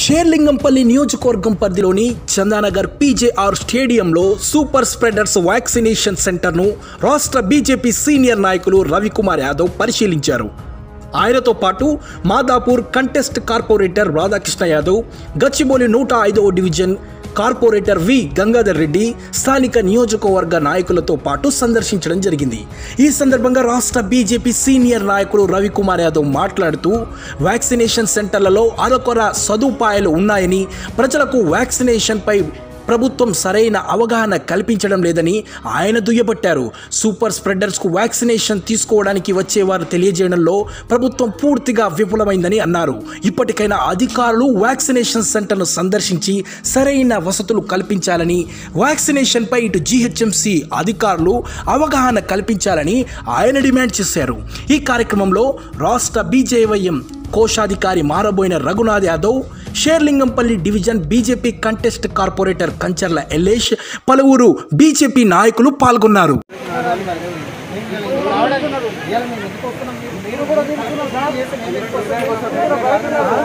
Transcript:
షేర్లింగంపల్లి నియోజకవర్గం పరిధిలోని చందానగర్ పీజేఆర్ స్టేడియంలో సూపర్ స్ప్రెడర్స్ వ్యాక్సినేషన్ సెంటర్ను రాష్ట్ర బీజేపీ సీనియర్ నాయకులు రవికుమార్ యాదవ్ పరిశీలించారు ఆయనతో పాటు మాదాపూర్ కంటెస్ట్ కార్పొరేటర్ రాధాకృష్ణ యాదవ్ గచ్చిబౌలి నూట ఐదవ division corporator V Gangadhar Reddy స్థానిక నియోజకవర్గ నాయకులతో పాటు సందర్శించడం జరిగింది ఈ సందర్భంగా రాష్ట్ర బీజేపీ సీనియర్ నాయకులు రవికుమార్ యాదవ్ మాట్లాడుతూ వ్యాక్సినేషన్ సెంటర్లలో అరకొర సదుపాయాలు ఉన్నాయని ప్రజలకు వ్యాక్సినేషన్పై ప్రభుత్వం సరైన అవగాహన కల్పించడం లేదని ఆయన దుయ్యబట్టారు సూపర్ స్ప్రెడర్స్కు వ్యాక్సినేషన్ తీసుకోవడానికి వచ్చేవారు తెలియజేయడంలో ప్రభుత్వం పూర్తిగా విఫలమైందని అన్నారు ఇప్పటికైనా అధికారులు వ్యాక్సినేషన్ సెంటర్ను సందర్శించి సరైన వసతులు కల్పించాలని వ్యాక్సినేషన్పై ఇటు జీహెచ్ఎంసీ అధికారులు అవగాహన కల్పించాలని ఆయన డిమాండ్ చేశారు ఈ కార్యక్రమంలో రాష్ట్ర బీజేవైఎం కోశాధికారి Maraboina Raghunath Yadav Serilingampally division BJP contest corporator Kancharla Yellesh పలువురు బీజేపీ నాయకులు పాల్గొన్నారు మీరు కూడా